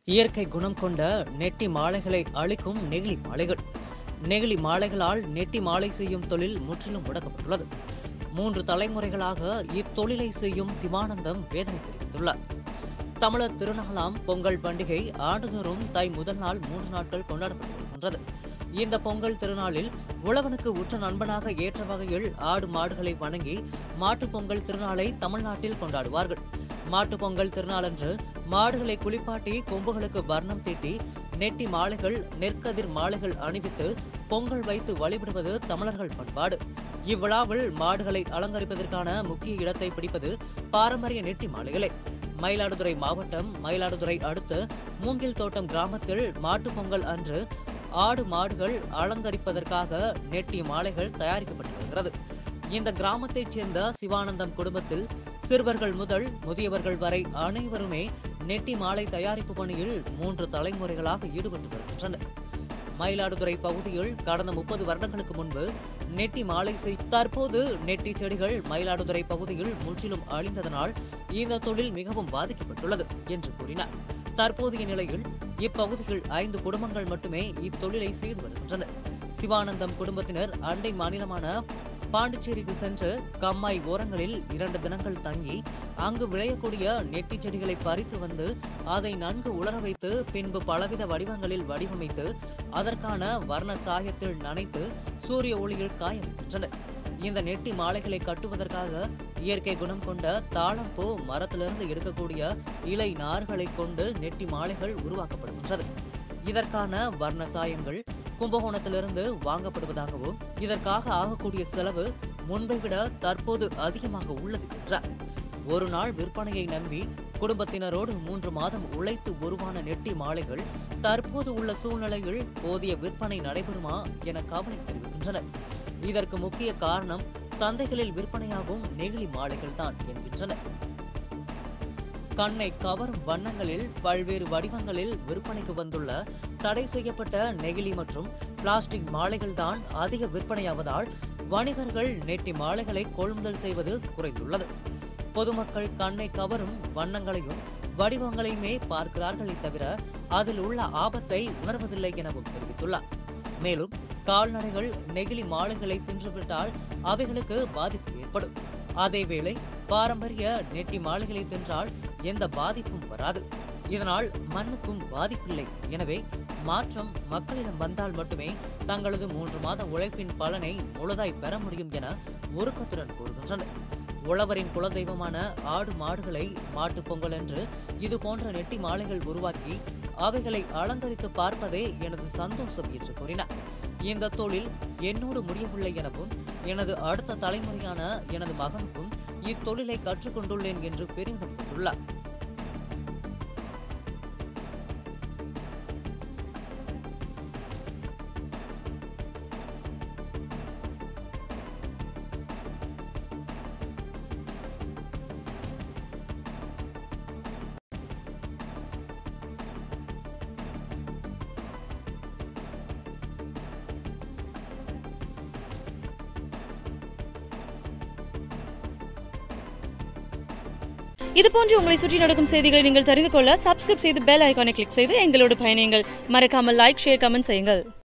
இயற்கை குணம் கொண்ட நெட்டி மாலைகளை அளிக்கும் நெகிழி மாலைகள் நெகிழி மாலைகளால் நெட்டி மாலை செய்யும் தொழில் முற்றிலும் முடக்கப்பட்டுள்ளது மூன்று தலைமுறைகளாக இத்தொழிலை செய்யும் சிவானந்தம் வேதனை தெரிவித்துள்ளார் தமிழர் திருநாளாம் பொங்கல் பண்டிகை ஆண்டுதோறும் தை முதல் நாள் மூன்று நாட்கள் கொண்டாடப்பட்டு வருகின்றது இந்த பொங்கல் திருநாளில் உழவனுக்கு உற்ற நண்பனாக ஏற்ற வகையில் ஆடு மாடுகளை வணங்கி மாட்டுப் பொங்கல் திருநாளை தமிழ்நாட்டில் கொண்டாடுவார்கள் மாட்டுப் பொங்கல் திருநாளன்று மாடுகளை குளிப்பாட்டி கொம்புகளுக்கு வர்ணம் தீட்டி நெட்டி மாலைகள் நெற்கதிர் மாலைகள் அணிவித்து பொங்கல் வைத்து வழிபடுவது தமிழர்கள் பண்பாடு இவ்விழாவில் மாடுகளை அலங்கரிப்பதற்கான முக்கிய இடத்தை பிடிப்பது பாரம்பரிய நெட்டி மாலைகளே மயிலாடுதுறை மாவட்டம் மயிலாடுதுறை அடுத்த மூங்கில் தோட்டம் கிராமத்தில் மாட்டுப் பொங்கல் அன்று ஆடு மாடுகள் அலங்கரிப்பதற்காக நெட்டி மாலைகள் தயாரிக்கப்பட்டு வருகிறது இந்த கிராமத்தைச் சேர்ந்த சிவானந்தம் குடும்பத்தில் சிறுவர்கள் முதல் முதியவர்கள் வரை அனைவருமே நெட்டி மாலை தயாரிப்பு பணியில் மூன்று தலைமுறைகளாக ஈடுபட்டு வருகின்றனர் மயிலாடுதுறை பகுதியில் கடந்த முப்பது வருடங்களுக்கு முன்பு நெட்டி மாலை செய் தற்போது நெட்டி செடிகள் மயிலாடுதுறை பகுதியில் முற்றிலும் அழிந்ததனால் இந்த தொழில் மிகவும் பாதிக்கப்பட்டுள்ளது என்று கூறினார் தற்போதைய நிலையில் இப்பகுதியில் ஐந்து குடும்பங்கள் மட்டுமே இத்தொழிலை செய்து வருகின்றனர் சிவானந்தம் குடும்பத்தினர் அண்டை மாநிலமான பாண்டிச்சேரிக்கு சென்று கம்மாய் ஓரங்களில் இரண்டு தினங்கள் தங்கி அங்கு விளையக்கூடிய நெட்டி செடிகளை பறித்து வந்து அதை நன்கு உலர வைத்து பின்பு பலவித வடிவங்களில் வடிவமைத்து அதற்கான வர்ண சாயத்தில் நனைத்து சூரிய ஒளியில் காய வைக்கின்றனர் இந்த நெட்டி மாலைகளை கட்டுவதற்காக இயற்கை குணம் கொண்ட தாளம்பூ மரத்திலிருந்து எடுக்கக்கூடிய இலை நார்களை கொண்டு நெட்டி மாலைகள் உருவாக்கப்படுகின்றது இதற்கான வர்ண சாயங்கள் கும்பகோணத்திலிருந்து வாங்கப்படுவதாகவும் இதற்காக ஆகக்கூடிய செலவு முன்பை விட தற்போது அதிகமாக உள்ளது என்றார் ஒரு நாள் விற்பனையை நம்பி குடும்பத்தினரோடு மூன்று மாதம் உழைத்து உருவான நெட்டி மாலைகள் தற்போது உள்ள சூழ்நிலையில் போதிய விற்பனை நடைபெறுமா என கவலை தெரிவிக்கின்றனர் இதற்கு முக்கிய காரணம் சந்தைகளில் விற்பனையாகும் நெகிழி மாலைகள் தான் என்கின்றனர் கண்ணை கவரும் வண்ணங்களில் பல்வேறு வடிவங்களில் விற்பனைக்கு வந்துள்ள தடை செய்யப்பட்ட நெகிழி மற்றும் பிளாஸ்டிக் மாலைகள் தான் அதிக விற்பனையாவதால் வணிகர்கள் நெட்டி மாலைகளை கொள்முதல் செய்வது குறைந்துள்ளது பொதுமக்கள் கண்ணை கவரும் வண்ணங்களையும் வடிவங்களையுமே பார்க்கிறார்களே தவிர அதில் உள்ள ஆபத்தை உணர்வதில்லை எனவும் தெரிவித்துள்ளார் மேலும் கால்நடைகள் நெகிழி மாலைகளை தின்றுவிட்டால் அவைகளுக்கு பாதிப்பு ஏற்படும் அதேவேளை பாரம்பரிய நெட்டி மாலைகளை தின்றால் எந்த பாதிப்பும் வராது இதனால் மண்ணுக்கும் பாதிப்பில்லை எனவே மாற்றம் மக்களிடம் வந்தால் மட்டுமே தங்களது மூன்று மாத உழைப்பின் பலனை முழுதாய் பெற முடியும் என உருக்கத்துடன் கூறுகின்றனர் உழவரின் குலதெய்வமான ஆடு மாடுகளை மாட்டுப் பொங்கல் என்று இது போன்ற நெட்டி மாலைகள் உருவாக்கி அவைகளை அலங்கரித்து பார்ப்பதே எனது சந்தோஷம் என்று கூறினார் இந்த தொழில் என்னோடு முடியவில்லை எனவும் எனது அடுத்த தலைமுறையான எனது மகனுக்கும் இத்தொழிலை கற்றுக்கொண்டுள்ளேன் என்று பெருமிதம் கொண்டுள்ளார் இது போன்று உங்களை சுற்றி நடக்கும் செய்திகளை நீங்கள் தெரிந்து கொள்ள சப்ஸ்கிரைப் செய்து பெல் ஐகானை கிளிக் செய்து எங்களோடு பயணியுங்கள் மறக்காமல் லைக் ஷேர் கமெண்ட் செய்யுங்கள்